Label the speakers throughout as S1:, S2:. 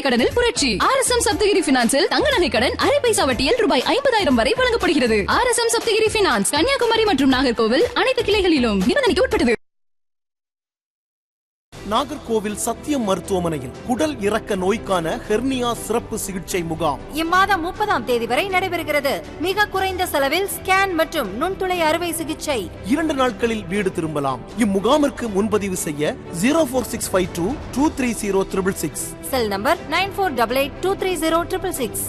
S1: கடனில் புரட்சி R S M Sapthagiri பினான்சில் தங்க நகை கடன் அரை பைசா வட்டியில் ரூபாய் ஐம்பதாயிரம் வரை வழங்கப்படுகிறது R S M Sapthagiri finance Kanyakumari மற்றும் நாகர்கோவில் அனைத்து கிளைகளிலும் நிபந்தனைக்கு உட்பட்டது
S2: நாகர்கோவில் சத்தியம் மருத்துவமனையில் குடல் இறக்க நோய்க்கான ஹெர்னியா சிறப்பு சிகிச்சை முகாம்
S3: இம்மாதம் முப்பதாம் தேதி வரை நடைபெறுகிறது மிக குறைந்த செலவில் ஸ்கேன் மற்றும் நுண்துளை அறுவை சிகிச்சை
S2: இரண்டு நாட்களில் வீடு திரும்பலாம் இம்முகாமிற்கு முன்பதிவு செய்ய zero four six five two two three zero triple six
S3: cell number nine four double eight two three zero triple six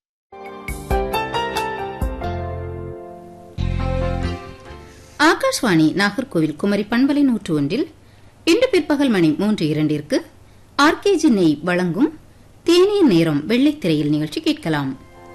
S4: Akashvani Nagercoil Kumari பண்பலை நூற்று ஒன்றில் இன்று பிற்பகல் மணி மூன்று இரண்டிற்கு ஆர்கேஜி நெய் வழங்கும் தேநீர் நேரம் வெள்ளைத்திரையில் நிகழ்ச்சி கேட்கலாம்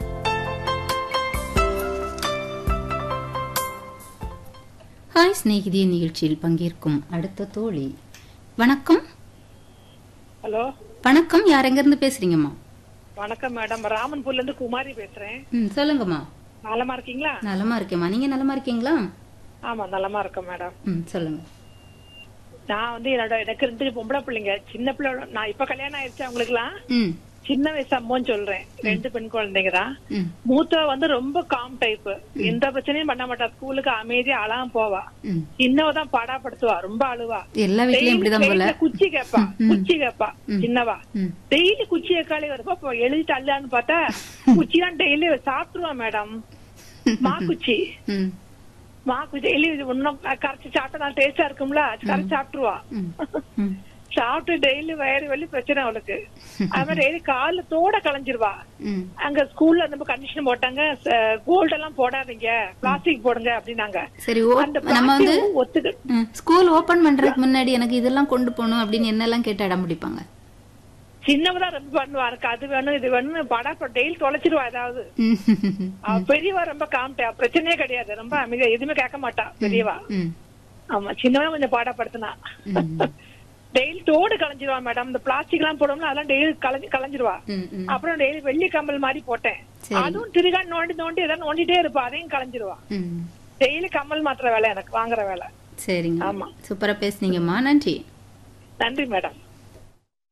S4: ஹாய் சிநேகிதி நிகழ்ச்சியில் பங்கேற்கும் அடுத்த தோழி வணக்கம்
S5: ஹலோ
S4: வணக்கம் யார் எங்கிருந்து பேசுறீங்கம்மா
S5: வணக்கம் மேடம் ராமன்பூர்ல இருந்து குமாரி பேசுறேன்
S4: ம் சொல்லுங்கம்மா
S5: நலமா இருக்கீங்களா
S4: நலமா இருக்கேம்மா நீங்க நலமா இருக்கீங்களா
S5: ஆமா நலமா இருக்கேன் மேடம்
S4: ம் சொல்லுங்க
S5: நான் வந்து என்னோட எனக்கு ரெண்டு பொம்பளை பிள்ளைங்க சின்ன பிள்ளை நான் இப்ப கல்யாணம் ஆயிடுச்சு அவங்களுக்குலாம்
S4: ம்
S5: சின்ன வயசு அம்மோன்னு சொல்றேன் ரெண்டு பெண் குழந்தைங்க தான்
S4: ம்
S5: மூத்தவ வந்து ரொம்ப காம் டைப் எந்த பிரச்சனையும் பண்ண மாட்டா ஸ்கூலுக்கு அமைதியா அழாம போவா
S4: ம்
S5: சின்னவ தான் பாடாப்படுத்துவா ரொம்ப அழுவா
S4: எல்லா வீட்லயும் இப்படிதான் போல
S5: Daily குச்சி கேப்பா குச்சி கேப்பா சின்னவா
S4: ம்
S5: டெய்லி குச்சி எக்காலே வருப்பா அப்ப எழுதிட்டு அல்லான்னு பார்த்தா குச்சி தான் டெய்லி சாப்பிட்டுருவா மேடம் மா குச்சி
S4: ம்
S5: மா குச்சி டெய்லி இன்னும் கரைச்சி சாப்பிட்டா நல்லா டேஸ்டா இருக்கும்ல கரைச்சி சாப்பிட்டுருவா
S4: ம் ம்
S5: சாப்பிட்டு டெய்லி வயிறு வலி பிரச்சனை அவளுக்கு அது மாதிரி டெய்லி கால்ல தோட களைஞ்சிருவா
S4: ம்
S5: அங்க ஸ்கூல்ல நம்ம கண்டிஷன் போட்டாங்க கோல்ட் எல்லாம் போடாதீங்க பிளாஸ்டிக் போடுங்க அப்படின்னாங்க
S4: சரி ஓ
S5: அந்த
S4: நம்ம வந்து
S5: plastic ஒத்துக்கு
S4: ம், ஸ்கூல் ஓபன் பண்றதுக்கு முன்னாடி எனக்கு இதெல்லாம் கொண்டு போகணும் அப்படின்னு என்னெல்லாம் கேட்டு அடம் பிடிப்பாங்க
S5: சின்னவதான் ரொம்ப பண்ணுவா எனக்கு அது வேணும் இது வேணும் படா டெய்லி தொலைச்சிருவா ஏதாவது
S4: ம்,
S5: அவ பெரியவா ரொம்ப காமிட்டா பிரச்சனையே கிடையாது ரொம்ப அமைதியா எதுவுமே கேட்க மாட்டா பெரியவா
S4: ம்,
S5: ஆமா சின்னவன் கொஞ்சம் பாடப்படுத்தினா
S4: ம்,
S5: டெய்லி தோடு களைஞ்சிருவா மேடம் இந்த பிளாஸ்டிக் எல்லாம் போடுவோம்ல அதெல்லாம் டெய்லி களைஞ்சு களைஞ்சிருவா
S4: ம், ம்.
S5: அப்புறம் டெய்லி வெள்ளி கம்பல் மாதிரி போட்டேன்
S4: சரி.
S5: அதுவும் திருகா நோண்டி நோண்டி ஏதாவது நோண்டிட்டே இருப்பா அதையும் களைஞ்சிருவா
S4: ம்.
S5: டெய்லி கம்மல் மாத்திர வேலை எனக்கு வாங்குற வேலை
S4: சரிங்க
S5: ஆமா.
S4: சூப்பரா பேசுனீங்கம்மா நன்றி
S5: நன்றி மேடம்